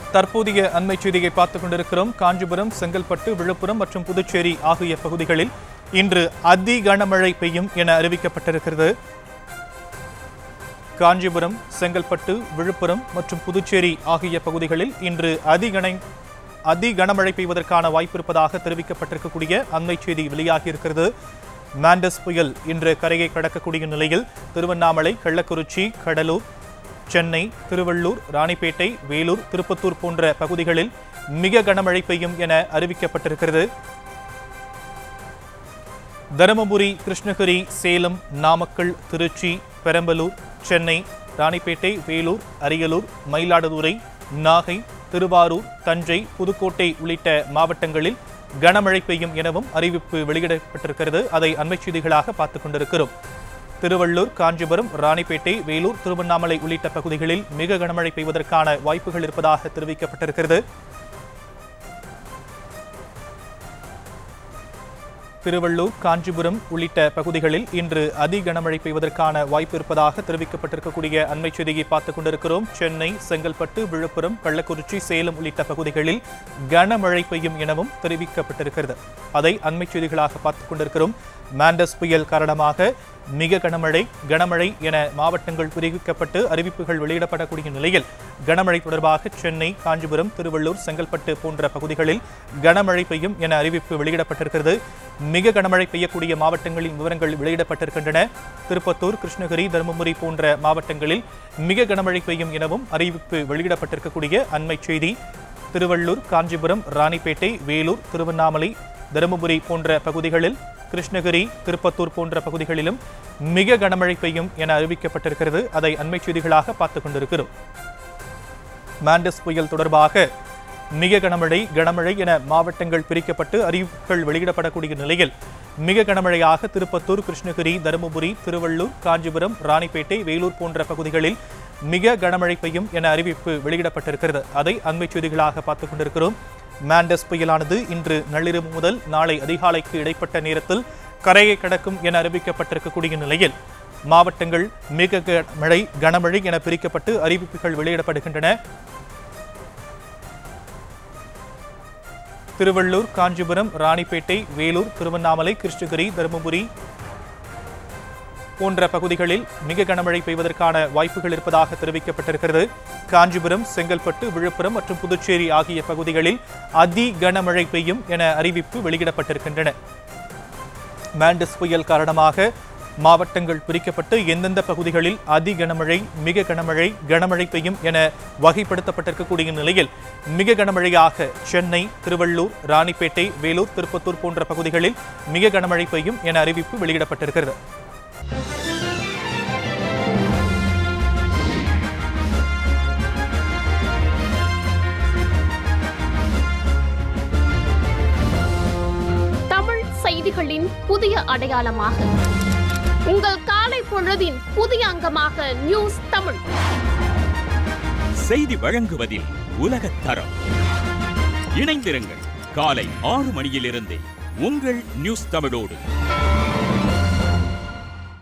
தற்போதைய அண்மை செய்தியை பார்த்துக் கொண்டிருக்கிறோம் காஞ்சிபுரம் செங்கல்பட்டு விழுப்புரம் மற்றும் புதுச்சேரி ஆகிய பகுதிகளில் இன்று அதி கனமழை பெய்யும் என அறிவிக்கப்பட்டிருக்கிறது காஞ்சிபுரம் செங்கல்பட்டு விழுப்புரம் மற்றும் புதுச்சேரி ஆகிய பகுதிகளில் இன்று அதிகனை அதி கனமழை பெய்வதற்கான வாய்ப்பு இருப்பதாக தெரிவிக்கப்பட்டிருக்கக்கூடிய அண்மை செய்தி வெளியாகி இருக்கிறது மாண்டஸ் புயல் இன்று கரையை கடக்கக்கூடிய நிலையில் திருவண்ணாமலை கள்ளக்குறிச்சி கடலூர் சென்னை திருவள்ளூர் ராணிப்பேட்டை வேலூர் திருப்பத்தூர் போன்ற பகுதிகளில் மிக கனமழை பெய்யும் என அறிவிக்கப்பட்டிருக்கிறது தருமபுரி கிருஷ்ணகிரி சேலம் நாமக்கல் திருச்சி பெரம்பலூர் சென்னை ராணிப்பேட்டை வேலூர் அரியலூர் மயிலாடுதுறை நாகை திருவாரூர் தஞ்சை புதுக்கோட்டை உள்ளிட்ட மாவட்டங்களில் கனமழை பெய்யும் எனவும் அறிவிப்பு வெளியிடப்பட்டிருக்கிறது அதை அண்மைச் செய்திகளாக பார்த்துக் கொண்டிருக்கிறோம் திருவள்ளூர் காஞ்சிபுரம் ராணிப்பேட்டை வேலூர் திருவண்ணாமலை உள்ளிட்ட பகுதிகளில் மிக கனமழை பெய்வதற்கான வாய்ப்புகள் இருப்பதாக தெரிவிக்கப்பட்டிருக்கிறது திருவள்ளூர் காஞ்சிபுரம் உள்ளிட்ட பகுதிகளில் இன்று அதி கனமழை பெய்வதற்கான வாய்ப்பு இருப்பதாக தெரிவிக்கப்பட்டிருக்கக்கூடிய அண்மை செய்தியை பார்த்துக் கொண்டிருக்கிறோம் சென்னை செங்கல்பட்டு விழுப்புரம் கள்ளக்குறிச்சி சேலம் உள்ளிட்ட பகுதிகளில் கனமழை பெய்யும் எனவும் தெரிவிக்கப்பட்டிருக்கிறது அதை அண்மை செய்திகளாக பார்த்துக் கொண்டிருக்கிறோம் மாண்டஸ் புயல் காரணமாக மிக கனமழை கனமழை என மாவட்டங்கள் பிரிக்கப்பட்டு அறிவிப்புகள் வெளியிடப்படக்கூடிய நிலையில் கனமழை தொடர்பாக சென்னை காஞ்சிபுரம் திருவள்ளூர் செங்கல்பட்டு போன்ற பகுதிகளில் கனமழை பெய்யும் என அறிவிப்பு வெளியிடப்பட்டிருக்கிறது மிக கனமழை பெய்யக்கூடிய மாவட்டங்களின் விவரங்கள் வெளியிடப்பட்டிருக்கின்றன திருப்பத்தூர் கிருஷ்ணகிரி தருமபுரி போன்ற மாவட்டங்களில் மிக கனமழை பெய்யும் எனவும் அறிவிப்பு வெளியிடப்பட்டிருக்கக்கூடிய அண்மை செய்தி திருவள்ளூர் காஞ்சிபுரம் ராணிப்பேட்டை வேலூர் திருவண்ணாமலை தருமபுரி போன்ற பகுதிகளில் கிருஷ்ணகிரி திருப்பத்தூர் போன்ற பகுதிகளிலும் மிக கனமழை பெய்யும் என அறிவிக்கப்பட்டிருக்கிறது அதை அண்மை செய்திகளாக பார்த்துக் கொண்டிருக்கிறோம் மாண்டஸ் புயல் தொடர்பாக மிக கனமழை கனமழை என மாவட்டங்கள் பிரிக்கப்பட்டு அறிவிப்புகள் வெளியிடப்படக்கூடிய நிலையில் மிக கனமழையாக திருப்பத்தூர் கிருஷ்ணகிரி தருமபுரி திருவள்ளூர் காஞ்சிபுரம் ராணிப்பேட்டை வேலூர் போன்ற பகுதிகளில் மிக கனமழை பெய்யும் என அறிவிப்பு வெளியிடப்பட்டிருக்கிறது அதை அண்மை செய்திகளாக பார்த்துக் கொண்டிருக்கிறோம் மாண்டஸ் புயலானது இன்று நள்ளிரவு முதல் நாளை அதிகாலைக்கு இடைப்பட்ட நேரத்தில் கரையை கடக்கும் என அறிவிக்கப்பட்டிருக்கக்கூடிய நிலையில் மாவட்டங்கள் மிக மழை கனமழை என பிரிக்கப்பட்டு அறிவிப்புகள் வெளியிடப்படுகின்றன திருவள்ளூர் காஞ்சிபுரம் ராணிப்பேட்டை வேலூர் திருவண்ணாமலை கிருஷ்ணகிரி தருமபுரி போன்ற பகுதிகளில் மிக கனமழை பெய்வதற்கான வாய்ப்புகள் இருப்பதாக தெரிவிக்கப்பட்டிருக்கிறது காஞ்சிபுரம் செங்கல்பட்டு விழுப்புரம் மற்றும் புதுச்சேரி ஆகிய பகுதிகளில் அதி கனமழை பெய்யும் என அறிவிப்பு வெளியிடப்பட்டிருக்கின்றன மாண்டஸ் புயல் காரணமாக மாவட்டங்கள் பிரிக்கப்பட்டு எந்தெந்த பகுதிகளில் அதி கனமழை மிக கனமழை கனமழை பெய்யும் என வகைப்படுத்தப்பட்டிருக்கக்கூடிய நிலையில் மிக கனமழையாக சென்னை திருவள்ளூர் ராணிப்பேட்டை வேலூர் திருப்பத்தூர் போன்ற பகுதிகளில் மிக கனமழை பெய்யும் என அறிவிப்பு வெளியிடப்பட்டிருக்கிறது தமிழ் செய்திகளின் புதிய அடையாளமாக உங்கள் காலை பொழுதின் புதிய அங்கமாக நியூஸ் தமிழ் செய்தி வழங்குவதில் உலகத் தரம் இணைந்திருங்கள் காலை ஆறு மணியிலிருந்தே உங்கள் நியூஸ் தமிழோடு